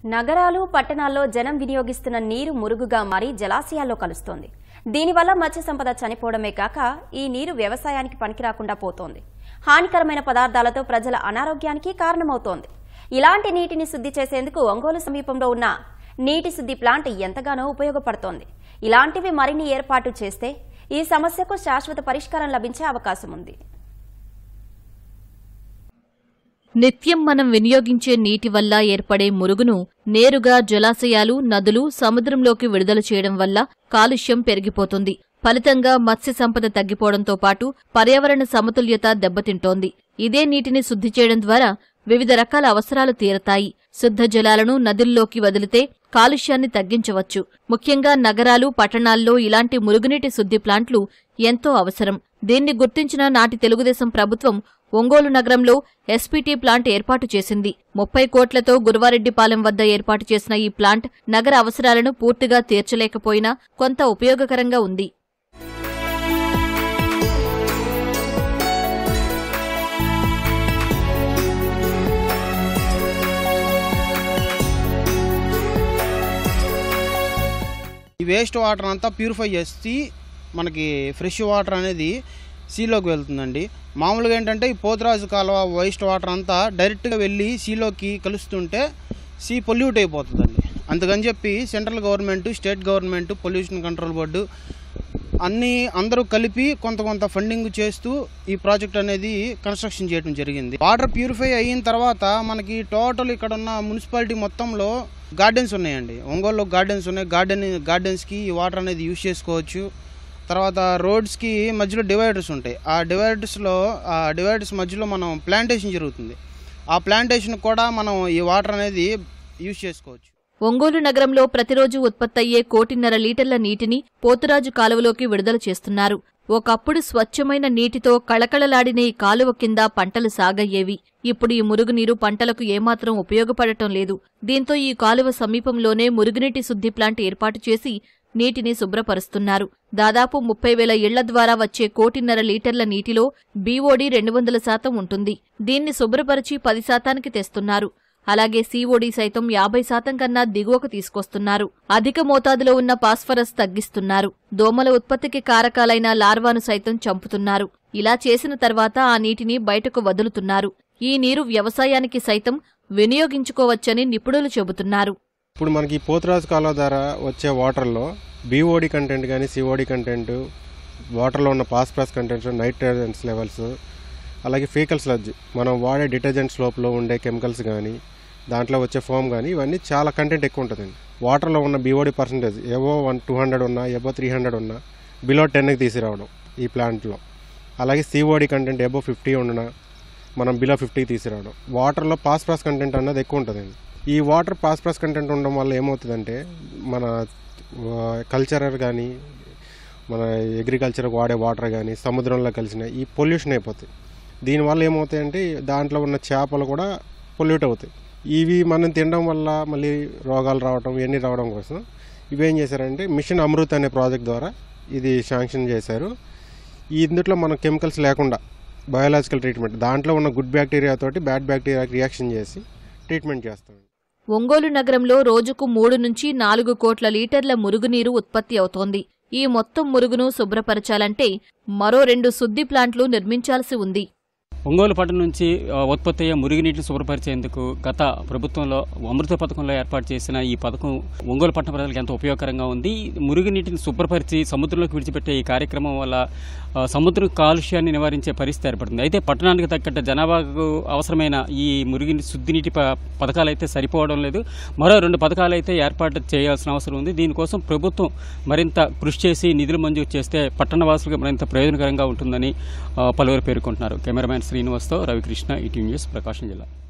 నగరాలు పట్టణాల్లో జనం వినియోగిస్తున్న నీరు మురుగుగా మారి జలాశయాల్లో కలుస్తోంది దీనివల్ల మత్స్య సంపద చనిపోవడమే కాక ఈ నీరు వ్యవసాయానికి పనికిరాకుండా పోతోంది హానికరమైన పదార్థాలతో ప్రజల అనారోగ్యానికి కారణమవుతోంది ఇలాంటి నీటిని శుద్ధి చేసేందుకు ఒంగోలు సమీపంలో ఉన్న నీటి శుద్ధి ప్లాంట్ ఎంతగానో ఉపయోగపడుతోంది ఇలాంటివి మరిన్ని ఏర్పాటు చేస్తే ఈ సమస్యకు శాశ్వత పరిష్కారం లభించే అవకాశం ఉంది నిత్యం మనం వినియోగించే నీటి వల్ల ఏర్పడే మురుగును నేరుగా జలాశయాలు నదులు సముద్రంలోకి విడుదల చేయడం వల్ల కాలుష్యం పెరిగిపోతుంది ఫలితంగా మత్స్య సంపద తగ్గిపోవడంతో పాటు పర్యావరణ సమతుల్యత దెబ్బతింటోంది ఇదే నీటిని శుద్ధి చేయడం ద్వారా వివిధ రకాల అవసరాలు తీరతాయి శుద్ధ జలాలను నదుల్లోకి వదిలితే కాలుష్యాన్ని తగ్గించవచ్చు ముఖ్యంగా నగరాలు పట్టణాల్లో ఇలాంటి మురుగునీటి శుద్ధి ప్లాంట్లు ఎంతో అవసరం దీన్ని గుర్తించిన నాటి తెలుగుదేశం ప్రభుత్వం ఒంగోలు నగరంలో ఎస్పీటీ ప్లాంట్ ఏర్పాటు చేసింది ముప్పై కోట్లతో గురువారెడ్డిపాలెం వద్ద ఏర్పాటు చేసిన ఈ ప్లాంట్ నగర అవసరాలను పూర్తిగా తీర్చలేకపోయినా కొంత ఉపయోగకరంగా ఉంది ఈ వేస్ట్ వాటర్ అంతా ప్యూరిఫై చేసి మనకి ఫ్రెష్ వాటర్ అనేది సీలోకి వెళ్తుందండి మామూలుగా ఏంటంటే ఈ పోతురాజు కాలువ వేస్ట్ వాటర్ అంతా డైరెక్ట్గా వెళ్ళి సీలోకి కలుస్తుంటే సీ పొల్యూట్ అయిపోతుందండి అందుకని చెప్పి central government state government pollution control board అన్నీ అందరూ కలిపి కొంత కొంత ఫండింగ్ చేస్తూ ఈ ప్రాజెక్ట్ అనేది కన్స్ట్రక్షన్ చేయడం జరిగింది వాటర్ ప్యూరిఫై అయిన తర్వాత మనకి టోటల్ ఇక్కడ ఉన్న మున్సిపాలిటీ మొత్తంలో గార్డెన్స్ ఉన్నాయండి ఒంగోలులో గార్డెన్స్ ఉన్నాయి గార్డెన్ గార్డెన్స్కి ఈ వాటర్ అనేది యూజ్ చేసుకోవచ్చు తర్వాత రోడ్స్కి మధ్యలో డివైడర్స్ ఉంటాయి ఆ డివైడర్స్లో ఆ డివైడర్స్ మధ్యలో మనం ప్లాంటేషన్ జరుగుతుంది ఆ ప్లాంటేషన్ కూడా మనం ఈ వాటర్ అనేది యూజ్ చేసుకోవచ్చు ఒంగోలు నగరంలో ప్రతిరోజు ఉత్పత్తయ్యే కోటిన్నర లీటర్ల నీటిని పోతురాజు కాలువలోకి విడుదల చేస్తున్నారు ఒకప్పుడు స్వచ్ఛమైన నీటితో కళకళలాడిన ఈ కాలువ కింద పంటలు సాగయ్యేవి ఇప్పుడు ఈ మురుగునీరు పంటలకు ఏమాత్రం ఉపయోగపడటం లేదు దీంతో ఈ కాలువ సమీపంలోనే మురుగునీటి శుద్ధి ప్లాంట్ ఏర్పాటు చేసి నీటిని శుభ్రపరుస్తున్నారు దాదాపు ముప్పై వేల ఇళ్ల ద్వారా వచ్చే కోటిన్నర లీటర్ల నీటిలో బీఓడీ రెండు వందల శాతం ఉంటుంది దీన్ని శుభ్రపరిచి పది శాతానికి తెస్తున్నారు అలాగే సీఓడీ సైతం యాభై శాతం కన్నా దిగువకు తీసుకొస్తున్నారు అధిక మోతాదులో ఉన్న పాస్ఫరస్ తగ్గిస్తున్నారు దోమల ఉత్పత్తికి కారకాలైన లార్వాను సైతం చంపుతున్నారు ఇలా చేసిన తర్వాత ఆ నీటిని బయటకు వదులుతున్నారు ఈ నీరు వ్యవసాయానికి సైతం వినియోగించుకోవచ్చని నిపుణులు చెబుతున్నారు ఇప్పుడు మనకి పోతురాజు కాలువ ద్వారా వచ్చే వాటర్లో బీఓడి కంటెంట్ కానీ సిఓడి కంటెంట్ వాటర్లో ఉన్న పాస్పరస్ కంటెంట్స్ నైట్రోజన్స్ లెవెల్స్ అలాగే ఫీకల్ స్లడ్జ్ మనం వాడే డిటర్జెంట్స్ లోపల ఉండే కెమికల్స్ కానీ దాంట్లో వచ్చే ఫోమ్ కానీ ఇవన్నీ చాలా కంటెంట్ ఎక్కువ ఉంటుందండి వాటర్లో ఉన్న బీఓడి పర్సంటేజ్ ఏవో వన్ టూ హండ్రెడ్ ఉన్నా ఏవో త్రీ హండ్రెడ్ ఉన్నా బిలో టెన్కి తీసుకురావడం ఈ ప్లాంట్లో అలాగే సిఓడి కంటెంట్ ఏబో ఫిఫ్టీ ఉండినా మనం బిలో ఫిఫ్టీకి తీసుకురావడం వాటర్లో పాస్పరస్ కంటెంట్ అన్నది ఎక్కువ ఉంటుందండి ఈ వాటర్ పాస్పరస్ కంటెంట్ ఉండడం వల్ల ఏమవుతుందంటే మన కల్చర్ కానీ మన అగ్రికల్చర్ వాడే వాటర్ కానీ సముద్రంలో కలిసిన ఈ పొల్యూషన్ అయిపోతాయి దీనివల్ల ఏమవుతాయంటే దాంట్లో ఉన్న చేపలు కూడా పొల్యూట్ అవుతాయి ఇవి మనం తినడం వల్ల మళ్ళీ రోగాలు రావడం ఇవన్నీ రావడం కోసం ఇవేం చేశారంటే మిషన్ అమృత్ అనే ప్రాజెక్ట్ ద్వారా ఇది శాంక్షన్ చేశారు ఈ ఇందులో మనం కెమికల్స్ లేకుండా బయోలాజికల్ ట్రీట్మెంట్ దాంట్లో ఉన్న గుడ్ బ్యాక్టీరియా తోటి బ్యాడ్ బ్యాక్టీరియాకి రియాక్షన్ చేసి ట్రీట్మెంట్ చేస్తాం ఒంగోలు నగరంలో రోజుకు మూడు నుంచి నాలుగు కోట్ల లీటర్ల మురుగునీరు ఉత్పత్తి అవుతోంది ఈ మొత్తం మురుగును శుభ్రపరచాలంటే మరో రెండు శుద్ధి ప్లాంట్లు నిర్మించాల్సి ఉంది ఒంగోలు పట్టణం నుంచి ఆ, ఉత్పత్తి అయ్యే మురుగునీటిని శుభ్రపరిచేందుకు గత ప్రభుత్వంలో అమృత పథకంలో ఏర్పాటు చేసిన ఈ పథకం ఒంగోలు పట్టణ ప్రజలకు ఎంతో ఉపయోగకరంగా ఉంది మురుగునీటిని శుభ్రపరిచి సముద్రంలోకి విడిచిపెట్టే ఈ కార్యక్రమం వల్ల ఆ, సముద్ర కాలుష్యాన్ని నివారించే పరిస్థితి ఏర్పడుతుంది అయితే పట్టణానికి తగ్గట్టు జనాభాకు అవసరమైన ఈ మురుగునీటి శుద్ధినీటి ప- పథకాలు అయితే సరిపోవడం లేదు మరో రెండు పథకాలు అయితే ఏర్పాటు చేయాల్సిన అవసరం ఉంది దీనికోసం ప్రభుత్వం మరింత కృషి చేసి నిధులు మంజూరు చేస్తే పట్టణవాసులకు మరింత ప్రయోజనకరంగా ఉంటుందని ఆ, పలువురు పేర్కొంటున్నారు కెమెరామ్యాన్ శ్రీనివాస్తో రవికృష్ణ ఈటీ న్యూస్ ప్రకాశం జిల్లా